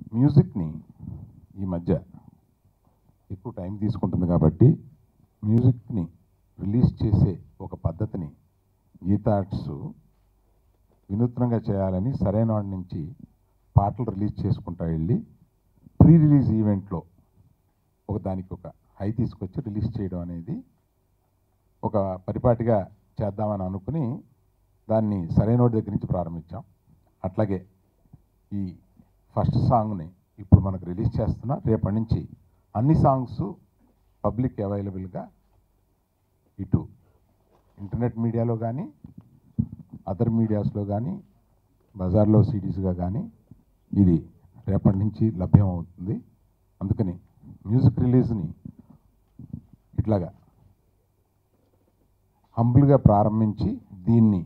మ్యూజిక్ని ఈ మధ్య ఎక్కువ టైం తీసుకుంటుంది కాబట్టి మ్యూజిక్ని రిలీజ్ చేసే ఒక పద్ధతిని గీతా ఆర్ట్స్ వినూత్నంగా చేయాలని సరైన వాడి నుంచి పాటలు రిలీజ్ చేసుకుంటా వెళ్ళి ప్రీ రిలీజ్ ఈవెంట్లో ఒక దానికి ఒక హై తీసుకొచ్చి రిలీజ్ చేయడం అనేది ఒక పరిపాటిగా చేద్దామని అనుకుని దాన్ని సరైన వాడి దగ్గర నుంచి ప్రారంభించాం అట్లాగే ఈ ఫస్ట్ సాంగ్ని ఇప్పుడు మనకు రిలీజ్ చేస్తున్నా రేపటి నుంచి అన్ని సాంగ్స్ పబ్లిక్ అవైలబుల్గా ఇటు ఇంటర్నెట్ మీడియాలో కానీ అదర్ మీడియాస్లో కానీ బజార్లో సిడీస్గా కానీ ఇది రేపటి నుంచి లభ్యం అవుతుంది అందుకని మ్యూజిక్ రిలీజ్ని ఇట్లాగా హంబుల్గా ప్రారంభించి దీన్ని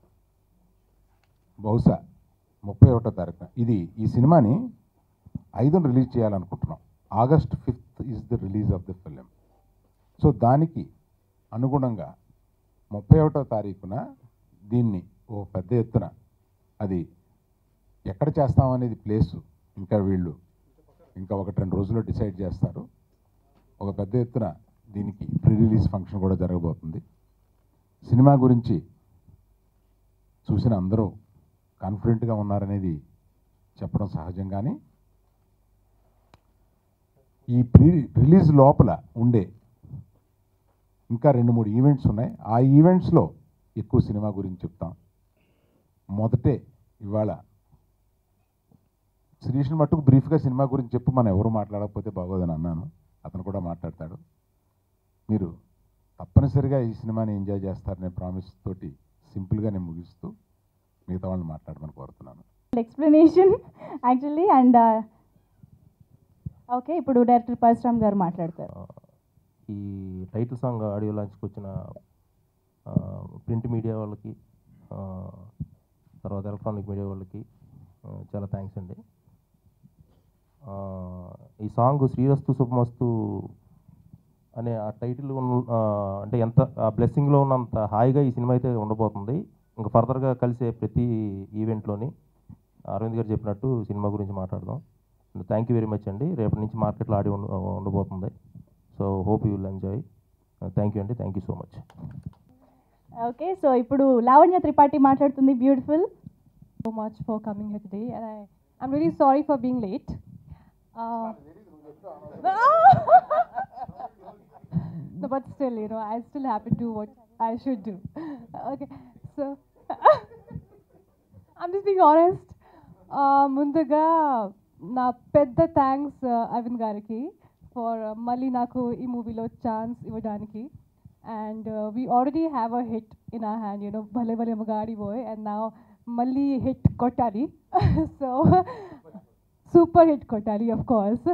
బహుశా ముప్పై ఒకటో తారీఖున ఇది ఈ సినిమాని ఐదున రిలీజ్ చేయాలనుకుంటున్నాం August fifth is the release of the film so దానికి అనుగుణంగా ముప్పై ఒకటో తారీఖున దీన్ని ఓ పెద్ద ఎత్తున అది ఎక్కడ చేస్తామనేది ప్లేసు ఇంకా వీళ్ళు ఇంకా ఒకటి రెండు రోజుల్లో డిసైడ్ చేస్తారు ఒక పెద్ద ఎత్తున దీనికి ప్రీ రిలీజ్ ఫంక్షన్ కూడా జరగబోతుంది సినిమా గురించి చూసిన అందరూ కాన్ఫిడెంట్గా ఉన్నారనేది చెప్పడం సహజం కానీ ఈ ప్రీ రిలీజ్ లోపల ఉండే ఇంకా రెండు మూడు ఈవెంట్స్ ఉన్నాయి ఆ ఈవెంట్స్లో ఎక్కువ సినిమా గురించి చెప్తాం మొదటే ఇవాళ శిరీష్ని మట్టుకు బ్రీఫ్గా సినిమా గురించి చెప్పు మనం ఎవరు మాట్లాడకపోతే బాగోదని అన్నాను అతను కూడా మాట్లాడతాడు మీరు తప్పనిసరిగా ఈ సినిమాని ఎంజాయ్ చేస్తారనే ప్రామిస్ తోటి సింపుల్గా నేను ముగిస్తూ మిగతా వాళ్ళని మాట్లాడమని కోరుతున్నాను ఎక్స్ప్లెనేషన్ యాక్చువల్లీ అండ్ ఓకే ఇప్పుడు డైరెక్టర్ పరశురామ్ గారు మాట్లాడతారు ఈ టైటిల్ సాంగ్ ఆడియో లాంచ్కి వచ్చిన ప్రింట్ మీడియా వాళ్ళకి ఆ, తర్వాత ఎలక్ట్రానిక్ మీడియా వాళ్ళకి ఆ, చాలా థ్యాంక్స్ అండి ఆ, ఈ సాంగ్ శ్రీరస్తు శుభమస్తు అనే ఆ టైటిల్ ఉన్న- ఆ, అంటే ఎంత ఆ బ్లెస్సింగ్లో ఉన్నంత హాయిగా ఈ సినిమా అయితే ఉండబోతుంది ఇంకా ఫర్దర్గా కలిసే ప్రతి ఈవెంట్లోని అరవింద్ గారు చెప్పినట్టు సినిమా గురించి మాట్లాడదాం థ్యాంక్ యూ వెరీ మచ్ అండి రేపటి నుంచి మార్కెట్లో ఆడి ఉండ ఉండబోతుంది so hope you will enjoy thank you అండి thank you so much okay so ఇప్పుడు లావణ్య త్రిపాఠి మాట్లాడుతుంది beautiful so much for coming here today, and I, I'm really sorry for being late. Uh, no, but still, you know, I still have to do what I should do. Okay, so I'm just being honest. Uh, ముందుగా నా పెద్ద thanks Arvind గారికి for మళ్ళీ నాకు ఈ మూవీలో chance ఇవ్వడానికి and we already have a hit in a hand you know Bhale Bhale Magadi Voy and నా మళ్ళీ హిట్ కొట్టాలి సో సూపర్ హిట్ కొట్టాలి of course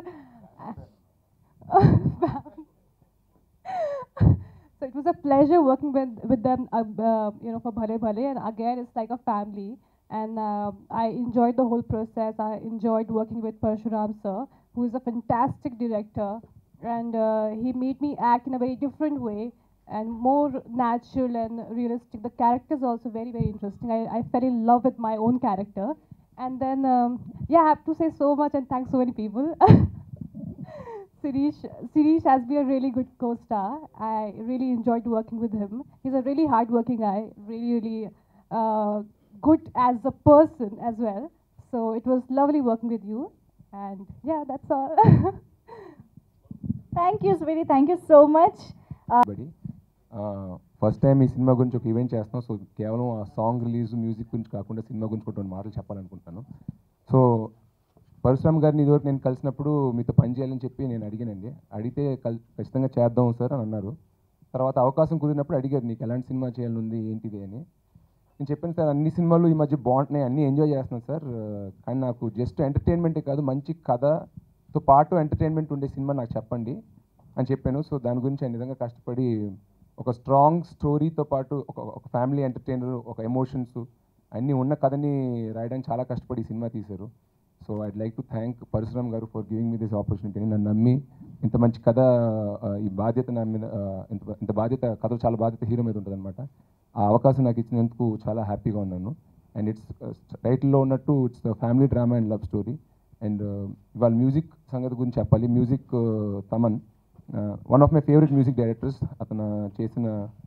so it was a pleasure working with with them uh, uh, you know for Bhale Bhale and again it's like a family and uh, I enjoyed the whole process I enjoyed working with Parshuram sir who is a fantastic director and uh, he made me act in a very different way and more natural and realistic the character is also very very interesting I, I fell in love with my own character and then um, yeah I have to say so much and thanks so many people Sirish, Sirish has been a really good co-star. I really enjoyed working with him. He's a really hard-working guy, really, really uh, good as a person as well. So it was lovely working with you. And yeah, that's all. Thank you sweetie thank you so much buddy first time ఈ సినిమా గురించి ఒక event చేస్తున్నాం so కేవలం ఆ song release music గురించి కాకుండా cinema గురించి కూడా రెండు మాటలు చెప్పాలనుకుంటున్నాను సో పరశురామ్ గారిని ఇదివరకు నేను కలిసినప్పుడు మీతో పని చేయాలని చెప్పి నేను అడిగానండి అడిగితే కల్ ఖచ్చితంగా చేద్దాం సార్ అని అన్నారు తర్వాత అవకాశం కుదిరినప్పుడు అడిగారు నీకు ఎలాంటి సినిమా చేయాలని ఉంది ఏంటిది అని నేను చెప్పాను సార్ అన్ని సినిమాలు ఈ మధ్య బాగుంటున్నాయి అన్నీ ఎంజాయ్ చేస్తున్నాను సార్ కానీ నాకు జస్ట్ ఎంటర్టైన్మెంటే కాదు మంచి కథతో పాటు ఎంటర్టైన్మెంట్ ఉండే సినిమా నాకు చెప్పండి అని చెప్పాను సో దాని గురించి ఆయన నిజంగా కష్టపడి ఒక స్ట్రాంగ్ స్టోరీతో పాటు ఒక ఒక ఫ్యామిలీ ఎంటర్టైనర్ ఒక ఎమోషన్స్ అన్నీ ఉన్న కథని రాయడానికి చాలా కష్టపడి ఈ సినిమా తీశారు so I'd like to thank Parasuram garu for giving me this opportunity నన్ను నమ్మి ఇంత మంచి కథ ఆ, ఈ బాధ్యత నా మీద ఆ, ఇంత ఇంత బాధ్యత కథ చాలా బాధ్యత హీరో మీద ఉంటుంది ఆ అవకాశం నాకు ఇచ్చినందుకు చాలా హ్యాపీగా ఉన్నాను అండ్ ఇట్స్ టైటిల్లో ఉన్నట్టు it's family drama and love story and ఇవాళ మ్యూజిక్ సంగతి గురించి చెప్పాలి music Thaman one of my favourite music directors అతను చేసిన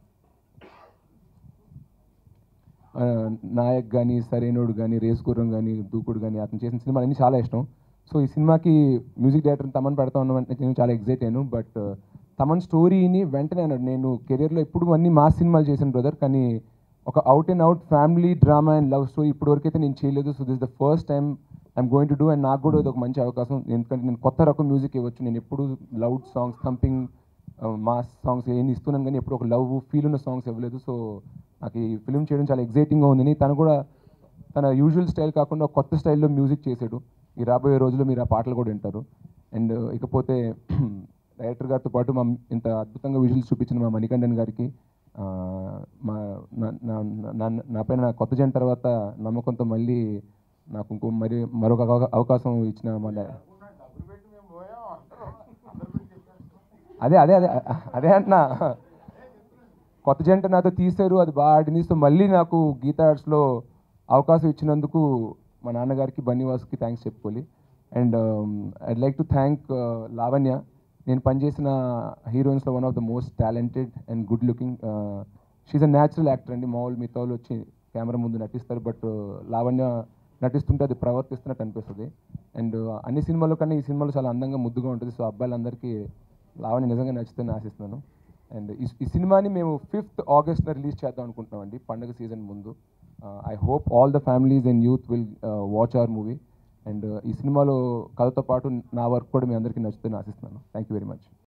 ఆ, నాయక్ కానీ సరైనోడు కానీ రేస్ గుర్రం కానీ దూకుడు కానీ అతను చేసిన సినిమాలు అన్నీ చాలా ఇష్టం సో ఈ సినిమాకి మ్యూజిక్ డైరెక్టర్ తమన్ పెడతా ఉన్నామంటే నేను చాలా ఎగ్జైట్ అయ్యాను బట్ తమన్ స్టోరీని వెంటనే అన్నాడు నేను కెరియర్లో ఎప్పుడు అన్ని మాస్ సినిమాలు చేశాను బ్రదర్ కానీ ఒక out and out family drama and love story ఇప్పటివరకు అయితే నేను చేయలేదు so this the first time I'm going to do and నాకు కూడా ఇది ఒక మంచి అవకాశం ఎందుకంటే నేను కొత్త రకం మ్యూజిక్ ఇవ్వచ్చు నేను ఎప్పుడు loud songs thumping mass songs ఏం ఇస్తున్నాను కానీ ఎప్పుడు ఒక లవ్ ఫీల్ ఉన్న సాంగ్స్ ఇవ్వలేదు సో నాకు ఈ ఫిల్మ్ చేయడం చాలా ఎగ్జైటింగ్గా ఉంది తను కూడా తన యూజువల్ స్టైల్ కాకుండా ఒక కొత్త స్టైల్లో మ్యూజిక్ చేసాడు ఈ రాబోయే రోజుల్లో మీరు ఆ పాటలు కూడా వింటారు అండ్ ఇకపోతే డైరెక్టర్ గారితో పాటు మా ఇంత అద్భుతంగా విజువల్స్ చూపించిన మా మణికంఠన్ గారికి ఆ, మా నా- నా- నా- నా పైన కొత్త జన్ తర్వాత నమ్మకంతో మళ్ళీ నాకు ఇంకో మరి మరొక అవకా- అవకాశం ఇచ్చిన మా డై- అదే అదే అదే అదే అంటున్నా కొత్త జంట నాతో తీశారు అది బాగా ఆడింది సో మళ్ళీ నాకు గీతా ఆర్ట్స్లో అవకాశం ఇచ్చినందుకు మా నాన్నగారికి బన్నీవాస్కి థ్యాంక్స్ చెప్పుకోవాలి and I'd like to thank Lavanya నేను పనిచేసిన హీరోయిన్స్లో one of the most talented and good looking she's a natural actor అండి మామూలు మిగతా వాళ్ళు వచ్చి కెమెరా ముందు నటిస్తారు బట్ లావణ్య నటిస్తుంటే అది ప్రవర్తిస్తున్నట్టు అనిపిస్తుంది అండ్ అన్ని సినిమాల్లో కన్నా ఈ సినిమాలో చాలా అందంగా ముద్దుగా ఉంటుంది సో అబ్బాయిలందరికీ లావణ్య నిజంగా నచ్చుతుందని ఆశిస్తున్నాను అండ్ ఈ ఈ సినిమాని మేము ఫిఫ్త్ ఆగస్ట్న రిలీజ్ చేద్దాం అనుకుంటున్నామండి పండుగ సీజన్ ముందు I hope all the families and youth will watch our movie and ఈ సినిమాలో కథతో పాటు నా వర్క్ కూడా మీ అందరికీ నచ్చుతుందని ఆశిస్తున్నాను థ్యాంక్ యూ వెరీ మచ్